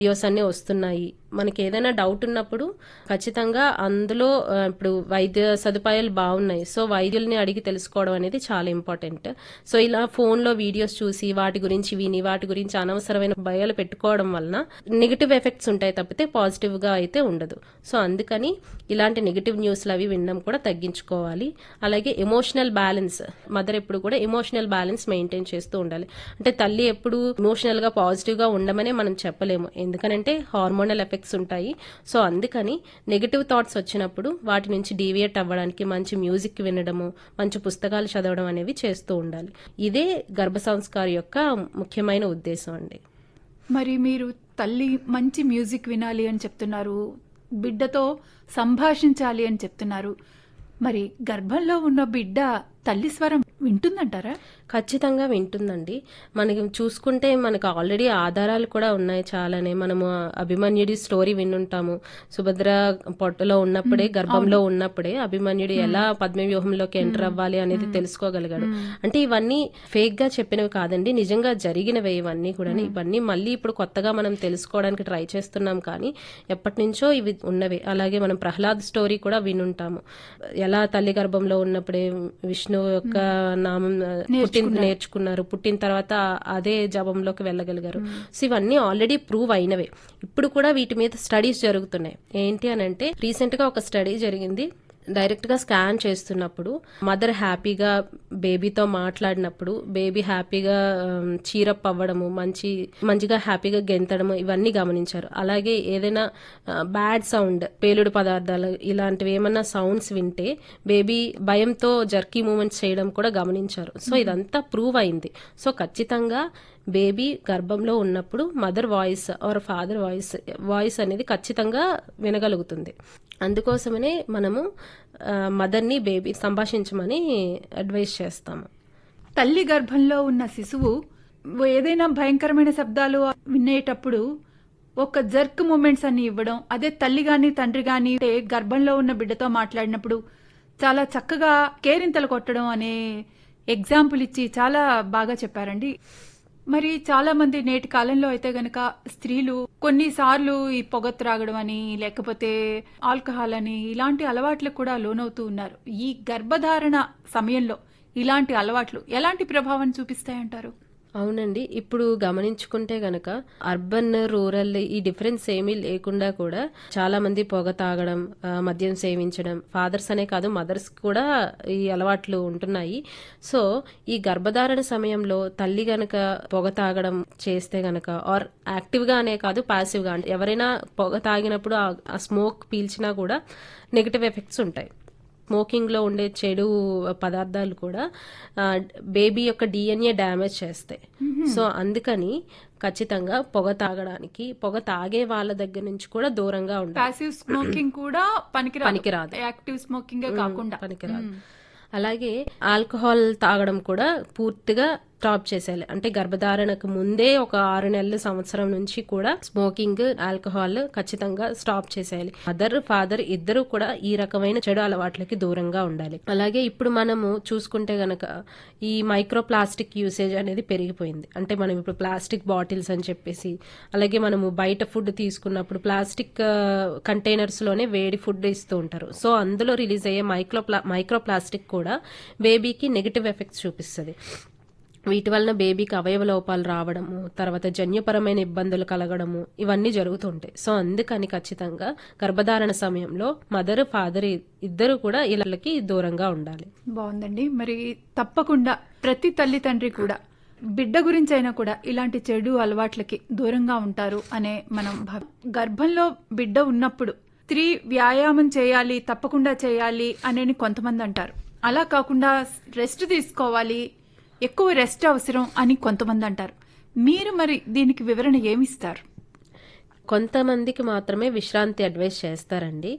Videos అన్నీ వస్తున్నాయి మనకి ఏదైనా డౌట్ ఉన్నప్పుడు ఖచ్చితంగా అందులో ఆ, ఇప్పుడు వైద్య సదుపాయాలు బాగున్నాయి సో వైద్యుల్ని అడిగి తెలుసుకోవడం అనేది చాలా ఇంపార్టెంట్ సో ఇలా ఫోన్లో వీడియోస్ చూసి వాటి గురించి విని వాటి గురించి అనవసరమైన భయాలు పెట్టుకోవడం వలన నెగిటివ్ ఎఫెక్ట్స్ ఉంటాయి తప్పితే పాజిటివ్ గా అయితే ఉండదు సో అందుకని ఇలాంటి నెగిటివ్ న్యూస్లు అవి వినడం కూడా తగ్గించుకోవాలి అలాగే ఎమోషనల్ బ్యాలెన్స్ మదర్ ఎప్పుడు కూడా ఎమోషనల్ బ్యాలెన్స్ మెయింటైన్ చేస్తూ ఉండాలి అంటే తల్లి ఎప్పుడు ఎమోషనల్ గా పాజిటివ్ గా ఉండమనే మనం చెప్పలేము ఎందుకనంటే హార్మోనల్ ఎఫెక్ట్స్ ఉంటాయి సో అందుకని నెగిటివ్ థాట్స్ వచ్చినప్పుడు వాటి నుంచి డీవియేట్ అవ్వడానికి మంచి మ్యూజిక్ వినడము మంచి పుస్తకాలు చదవడం అనేవి చేస్తూ ఉండాలి ఇదే గర్భ సంస్కార యొక్క ముఖ్యమైన ఉద్దేశం అండి మరి మీరు తల్లి మంచి మ్యూజిక్ వినాలి అని చెప్తున్నారు బిడ్డతో సంభాషించాలి అని చెప్తున్నారు మరి గర్భంలో ఉన్న బిడ్డ తల్లి స్వరం వింటుందంటారా ఖచ్చితంగా వింటుందండి మనకి చూసుకుంటే మనకు ఆల్రెడీ ఆధారాలు కూడా ఉన్నాయి చాలానే మనము అభిమన్యుడి స్టోరీ వినుంటాము సుభద్ర పొట్టలో ఉన్నప్పుడే గర్భంలో ఉన్నప్పుడే అభిమన్యుడు ఎలా పద్మవ్యూహంలోకి ఎంటర్ అవ్వాలి అనేది తెలుసుకోగలిగాడు అంటే ఇవన్నీ ఫేక్ గా చెప్పినవి కాదండి నిజంగా జరిగినవే ఇవన్నీ కూడా ఇవన్నీ మళ్ళీ ఇప్పుడు కొత్తగా మనం తెలుసుకోవడానికి ట్రై చేస్తున్నాం కానీ ఎప్పటి నుంచో ఇవి ఉన్నవే అలాగే మనం ప్రహ్లాద్ స్టోరీ కూడా వినుంటాము ఎలా తల్లి గర్భంలో ఉన్నప్పుడే విష్ణు యొక్క నామం ఆ, పుట్టిన నేర్చుకున్నారు పుట్టిన తర్వాత అదే జపంలోకి వెళ్ళగలిగారు సో ఇవన్నీ ఆల్రెడీ ప్రూవ్ అయినవే ఇప్పుడు కూడా వీటి మీద స్టడీస్ జరుగుతున్నాయి ఏంటి అని అంటే రీసెంట్ గా ఒక స్టడీ జరిగింది డైరెక్ట్ గా స్కాన్ చేస్తున్నప్పుడు మదర్ హ్యాపీగా బేబీతో మాట్లాడినప్పుడు బేబీ హ్యాపీగా చీరప్ అవ్వడము మంచి మంచిగా హ్యాపీగా గెంతడము ఇవన్నీ గమనించారు అలాగే ఏదైనా బ్యాడ్ సౌండ్ పేలుడు పదార్థాలు ఇలాంటివి ఏమన్నా సౌండ్స్ వింటే బేబీ భయంతో జర్కీ మూమెంట్స్ చేయడం కూడా గమనించారు సో ఇదంతా ప్రూవ్ అయింది సో ఖచ్చితంగా బేబీ గర్భంలో ఉన్నప్పుడు mother voice or father voice voice అనేది ఖచ్చితంగా వినగలుగుతుంది అందుకోసమనే మనము ఆ, మదర్ని బేబీ సంభాషించమని అడ్వైస్ చేస్తాము తల్లి గర్భంలో ఉన్న శిశువు ఏదైనా భయంకరమైన శబ్దాలు వినేటప్పుడు ఒక జర్క్ మూమెంట్స్ అని ఇవ్వడం అదే తల్లి గాని తండ్రి గాని అంటే గర్భంలో ఉన్న బిడ్డతో మాట్లాడినప్పుడు చాలా చక్కగా కేరింతలు కొట్టడం అనే ఎగ్జాంపుల్ ఇచ్చి చాలా బాగా చెప్పారండి మరి చాలా మంది నేటి కాలంలో అయితే గనక స్త్రీలు కొన్నిసార్లు ఈ పొగ త్రాగడం అని లేకపోతే ఆల్కహాల్ అని ఇలాంటి అలవాట్లకు కూడా లోనవుతూ ఉన్నారు ఈ గర్భధారణ సమయంలో ఇలాంటి అలవాట్లు ఎలాంటి ప్రభావం చూపిస్తాయంటారు అవునండి ఇప్పుడు గమనించుకుంటే గనక అర్బన్ రూరల్ ఈ డిఫరెన్స్ ఏమీ లేకుండా కూడా చాలా మంది పొగ తాగడం ఆ, మద్యం సేవించడం ఫాదర్స్ అనే కాదు మదర్స్ కూడా ఈ అలవాట్లు ఉంటున్నాయి సో ఈ గర్భధారణ సమయంలో తల్లి గనక పొగ తాగడం చేస్తే గనక ఆర్ యాక్టివ్ గా అనే కాదు పాసివ్ గా అంటే ఎవరైనా పొగ తాగినప్పుడు ఆ- ఆ స్మోక్ పీల్చినా కూడా నెగిటివ్ ఎఫెక్ట్స్ ఉంటాయి స్మోకింగ్ లో ఉండే చెడు పదార్థాలు కూడా ఆ, బేబీ యొక్క డిఎన్ఏ డ్యామేజ్ చేస్తాయి సో అందుకని ఖచ్చితంగా పొగ తాగడానికి పొగ తాగే వాళ్ళ దగ్గర నుంచి కూడా దూరంగా ఉండాలి పాసివ్ స్మోకింగ్ కూడా పనికిరాదు పనికిరాదు. యాక్టివ్ స్మోకింగ్ కాకుండా పనికిరాదు అలాగే ఆల్కహాల్ తాగడం కూడా పూర్తిగా స్టాప్ చేసేయాలి అంటే గర్భధారణకు ముందే ఒక ఆరు నెలల సంవత్సరం నుంచి కూడా స్మోకింగ్ ఆల్కహాల్ ఖచ్చితంగా స్టాప్ చేసేయాలి మదర్ ఫాదర్ ఇద్దరు కూడా ఈ రకమైన చెడు అలవాట్లకి దూరంగా ఉండాలి అలాగే ఇప్పుడు మనము చూసుకుంటే గనక ఈ మైక్రో ప్లాస్టిక్ యూసేజ్ అనేది పెరిగిపోయింది అంటే మనం ఇప్పుడు ప్లాస్టిక్ బాటిల్స్ అని చెప్పేసి అలాగే మనము బయట ఫుడ్ తీసుకున్నప్పుడు ప్లాస్టిక్ కంటైనర్స్ లోనే వేడి ఫుడ్ ఇస్తూ ఉంటారు సో అందులో రిలీజ్ అయ్యే మైక్రో మైక్రో ప్లాస్టిక్ కూడా బేబీకి నెగిటివ్ ఎఫెక్ట్స్ చూపిస్తుంది వీటి వలన బేబీకి అవయవ లోపాలు రావడము తర్వాత జన్యుపరమైన ఇబ్బందులు కలగడము ఇవన్నీ జరుగుతుంటాయి సో అందుకని ఖచ్చితంగా గర్భధారణ సమయంలో మదర్ ఫాదర్ ఇద్దరు కూడా ఇళ్ళకి దూరంగా ఉండాలి బాగుందండి మరి తప్పకుండా ప్రతి తల్లి తండ్రి కూడా బిడ్డ గురించి అయినా కూడా ఇలాంటి చెడు అలవాట్లకి దూరంగా ఉంటారు అనే మనం భావ గర్భంలో బిడ్డ ఉన్నప్పుడు స్త్రీ వ్యాయామం చేయాలి తప్పకుండా చేయాలి అనేది కొంతమంది అంటారు అలా కాకుండా రెస్ట్ తీసుకోవాలి ఎక్కువ రెస్ట్ అవసరం అని కొంతమంది అంటారు మీరు మరి దీనికి వివరణ ఏమిస్తారు కొంతమందికి మాత్రమే విశ్రాంతి అడ్వైస్ చేస్తారండి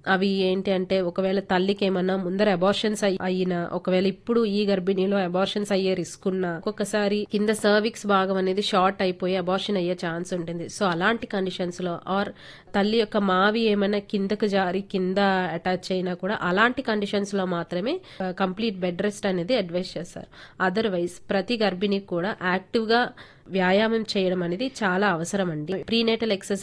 అవి ఏంటి అంటే ఒకవేళ తల్లికి ఏమన్నా ముందర అబార్షన్స్ అయినా ఒకవేళ ఇప్పుడు ఈ గర్భిణిలో అబార్షన్స్ అయ్యే రిస్క్ ఉన్నా ఒక్కొక్కసారి కింద సర్విక్స్ భాగం అనేది షార్ట్ అయిపోయి అబార్షన్ అయ్యే ఛాన్స్ ఉంటుంది సో అలాంటి కండిషన్స్ లో ఆర్ తల్లి యొక్క మావి ఏమైనా కిందకు జారి కింద అటాచ్ అయినా కూడా అలాంటి కండిషన్స్ లో మాత్రమే కంప్లీట్ బెడ్ రెస్ట్ అనేది అడ్వైస్ చేస్తారు అదర్వైజ్ ప్రతి గర్భిణికి కూడా యాక్టివ్ గా వ్యాయామం చేయడం అనేది చాలా అవసరం అండి ప్రీనేటల్ ఎక్సర్సైజ్